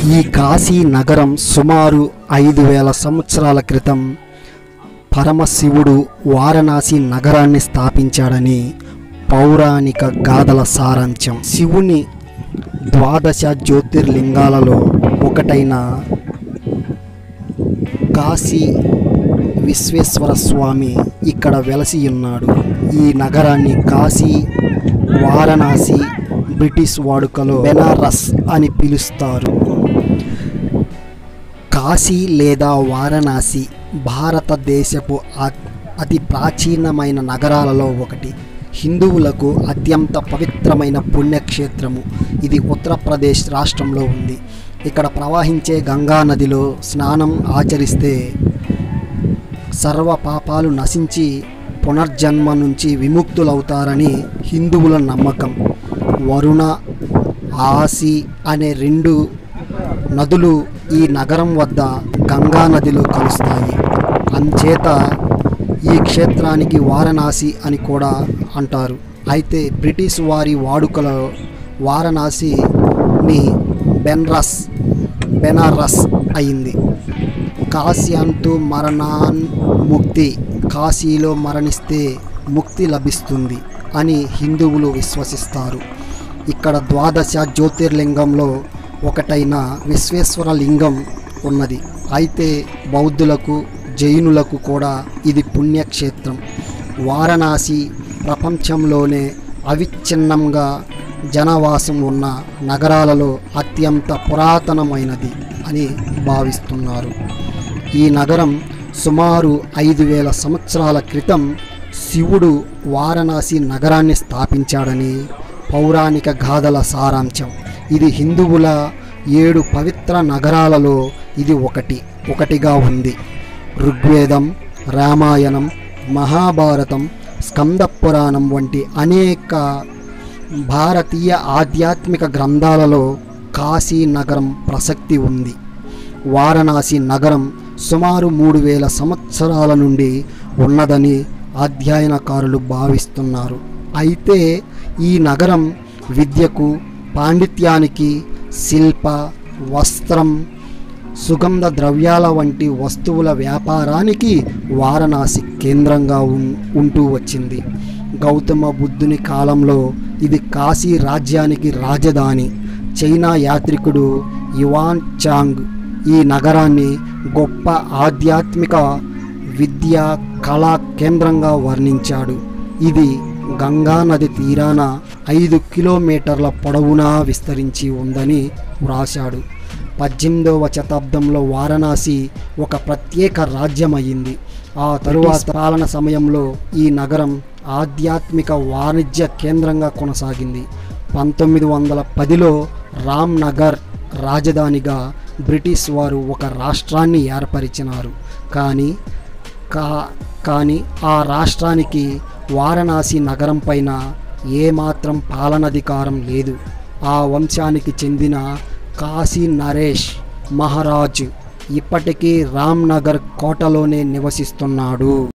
ఈ కాశీ నగరం సుమారు ఐదు వేల సంవత్సరాల క్రితం పరమశివుడు వారణాసి నగరాన్ని స్థాపించాడని పౌరాణిక గాథల సారాంశం శివుని ద్వాదశ జ్యోతిర్లింగాలలో ఒకటైన కాశీ విశ్వేశ్వర స్వామి ఇక్కడ వెలసి ఉన్నాడు ఈ నగరాన్ని కాశీ వారణాసి బ్రిటిష్ వాడుకలో బెనారస్ అని పిలుస్తారు కాశీ లేదా వారణాసి భారతదేశపు అ- అతి ప్రాచీనమైన నగరాలలో ఒకటి హిందువులకు అత్యంత పవిత్రమైన పుణ్యక్షేత్రము ఇది ఉత్తరప్రదేశ్ రాష్ట్రంలో ఉంది ఇక్కడ ప్రవహించే గంగా నదిలో స్నానం ఆచరిస్తే సర్వ పాపాలు నశించి పునర్జన్మ నుంచి విముక్తులవుతారని హిందువుల నమ్మకం వరుణ ఆసి అనే రెండు నదులు ఈ నగరం వద్ద గంగా నదిలో కలుస్తాయి అంచేత ఈ క్షేత్రానికి వారణాసి అని కూడా అంటారు అయితే బ్రిటిష్ వారి వాడుకలో వారణాసిని బెన్రస్ బెనారస్ అయింది కాశ్యంతు మరణాన్ ముక్తి కాశీలో మరణిస్తే ముక్తి లభిస్తుంది అని హిందువులు విశ్వసిస్తారు ఇక్కడ ద్వాదశ జ్యోతిర్లింగంలో ఒకటైన విశ్వేశ్వర లింగం ఉన్నది అయితే బౌద్ధులకు జైనులకు కూడా ఇది పుణ్యక్షేత్రం వారణాసి ప్రపంచంలోనే అవిచ్ఛిన్నంగా జనవాసం ఉన్న నగరాలలో అత్యంత పురాతనమైనది అని భావిస్తున్నారు ఈ నగరం సుమారు ఐదు వేల సంవత్సరాల క్రితం శివుడు వారణాసి నగరాన్ని స్థాపించాడని పౌరాణిక గాథల సారాంశం ఇది హిందువుల ఏడు పవిత్ర నగరాలలో ఇది ఒకటి ఒకటిగా ఉంది ఋగ్వేదం రామాయణం మహాభారతం స్కంద పురాణం వంటి అనేక భారతీయ ఆధ్యాత్మిక గ్రంథాలలో కాశీ నగరం ప్రసక్తి ఉంది వారణాసి నగరం సుమారు మూడు వేల సంవత్సరాల నుండి ఉన్నదని అధ్యయనకారులు భావిస్తున్నారు అయితే ఈ నగరం విద్యకు పాండిత్యానికి శిల్ప వస్త్రం సుగంధ ద్రవ్యాల వంటి వస్తువుల వ్యాపారానికి వారణాసి కేంద్రంగా ఉన్- ఉంటూ వచ్చింది గౌతమ బుద్ధుని కాలంలో ఇది కాశీ రాజ్యానికి రాజధాని చైనా యాత్రికుడు యువాన్ చాంగ్ ఈ నగరాన్ని గొప్ప ఆధ్యాత్మిక విద్యా కళా కేంద్రంగా వర్ణించాడు ఇది గంగా నది తీరాన ఐదు కిలోమీటర్ల పొడవునా విస్తరించి ఉందని వ్రాశాడు పద్దెనిమిదవ శతాబ్దంలో వారణాసి ఒక ప్రత్యేక రాజ్యమయ్యింది ఆ తరువాత పాలన సమయంలో ఈ నగరం ఆధ్యాత్మిక వాణిజ్య కేంద్రంగా కొనసాగింది పంతొమ్మిది వందల పదిలో రామ్ నగర్ రాజధానిగా బ్రిటిష్ వారు ఒక రాష్ట్రాన్ని ఏర్పరిచినారు కానీ కా కానీ ఆ రాష్ట్రానికి వారణాసి నగరం పైన ఏమాత్రం పాలనాధికారం లేదు ఆ వంశానికి చెందిన కాశీ నరేష్ మహారాజ్ ఇప్పటికీ రామ్నగర్ కోటలోనే నివసిస్తున్నాడు